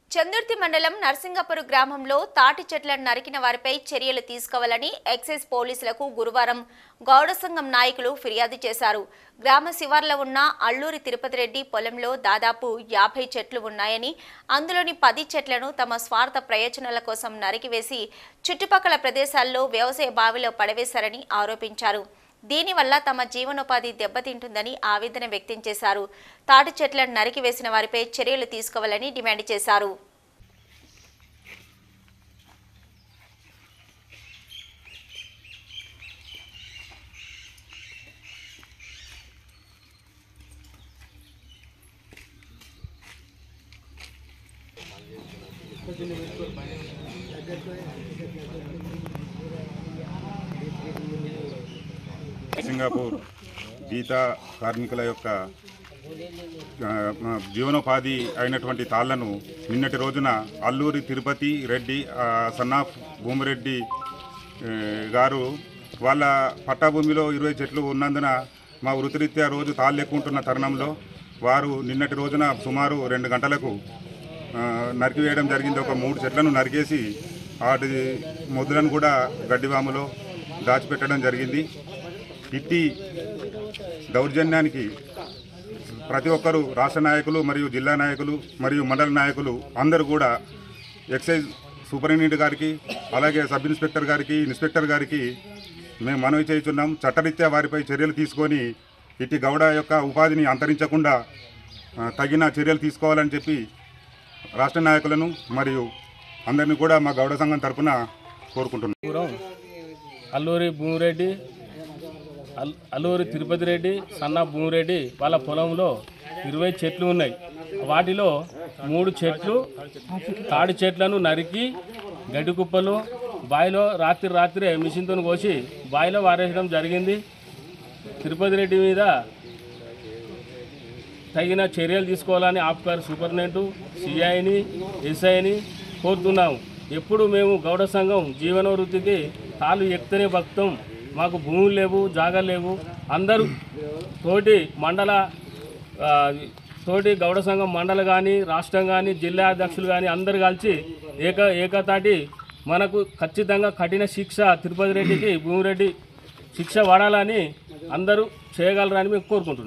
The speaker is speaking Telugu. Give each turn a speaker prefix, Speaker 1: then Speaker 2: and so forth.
Speaker 1: చందుర్తి మండలం నర్సింగపురు గ్రామంలో తాటి చెట్లను నరికిన వారిపై చర్యలు తీసుకోవాలని ఎక్సైజ్ పోలీసులకు గురువారం గౌడ సంఘం నాయకులు ఫిర్యాదు చేశారు గ్రామ శివార్లో ఉన్న అల్లూరి తిరుపతి రెడ్డి పొలంలో దాదాపు యాభై చెట్లు ఉన్నాయని అందులోని పది చెట్లను తమ స్వార్థ ప్రయోజనాల కోసం నరికివేసి చుట్టుపక్కల ప్రదేశాల్లో వ్యవసాయ బావిలో పడవేశారని ఆరోపించారు దీనివల్ల తమ జీవనోపాధి దెబ్బతింటుందని ఆవేదన వ్యక్తం చేశారు తాటి చెట్లను నరికివేసిన వారిపై చర్యలు తీసుకోవాలని డిమాండ్ చేశారు
Speaker 2: సింగపూర్ గీత కార్మికుల యొక్క ఆ, జీవనోపాధి అయినటువంటి తాళ్లను నిన్నటి రోజున అల్లూరి తిరుపతి రెడ్డి ఆ, సన్నాఫ్ భూమిరెడ్డి ఏ, గారు వాళ్ళ పట్టాభూమిలో ఇరవై చెట్లు ఉన్నందున మా వృత్తిరీత్యా రోజు తాళ్ళు ఎక్కుంటున్న తరుణంలో వారు నిన్నటి రోజున సుమారు రెండు గంటలకు ఆ, నరికివేయడం జరిగింది ఒక మూడు చెట్లను నరికేసి వాటి మొద్దులను కూడా గడ్డివాములో దాచిపెట్టడం జరిగింది ఇట్టి దౌర్జన్యానికి ప్రతి ఒక్కరూ రాష్ట్ర నాయకులు మరియు జిల్లా నాయకులు మరియు మండల నాయకులు అందరూ కూడా ఎక్సైజ్ సూపరింటెండెంట్ గారికి అలాగే సబ్ ఇన్స్పెక్టర్ గారికి ఇన్స్పెక్టర్ గారికి మేము మనవి చేయుచున్నాం చట్టరీత్యా వారిపై చర్యలు తీసుకొని ఇట్టి గౌడ యొక్క ఉపాధిని అంతరించకుండా ఆ, తగిన చర్యలు తీసుకోవాలని చెప్పి రాష్ట్ర నాయకులను మరియు అందరినీ కూడా మా గౌడ సంఘం తరపున కోరుకుంటున్నాం
Speaker 3: పురం అల్లూరి భూమిరెడ్డి అల్- అల్లూరి తిరుపతి రెడ్డి సన్న భూమిరెడ్డి వాళ్ళ పొలంలో ఇరవై చెట్లు ఉన్నాయి వాటిలో మూడు చెట్లు తాడి చెట్లను నరికి గడ్డి కుప్పలు బావిలో రాత్రి రాత్రి మిషన్తో కోసి బావిలో వారేయడం జరిగింది తిరుపతి రెడ్డి మీద తగిన చర్యలు తీసుకోవాలని ఆప్కార్ సూపరింటెండెంట్ సిఐని ఎస్ఐని కోరుతున్నాము ఎప్పుడు మేము గౌడ సంఘం జీవన వృత్తికి తాళ్ళు ఎక్తనే భక్తం మాకు భూములు లేవు జాగాలు లేవు అందరూ తోటి మండల ఆ, తోటి గౌడ సంఘం మండలి కానీ రాష్ట్రం కానీ జిల్లా అధ్యక్షులు కానీ అందరు కలిసి ఏక ఏకతాటి మనకు ఖచ్చితంగా కఠిన శిక్ష తిరుపతి రెడ్డికి భూమిరెడ్డి శిక్ష పడాలని అందరూ చేయగలరని మేము కోరుకుంటున్నాం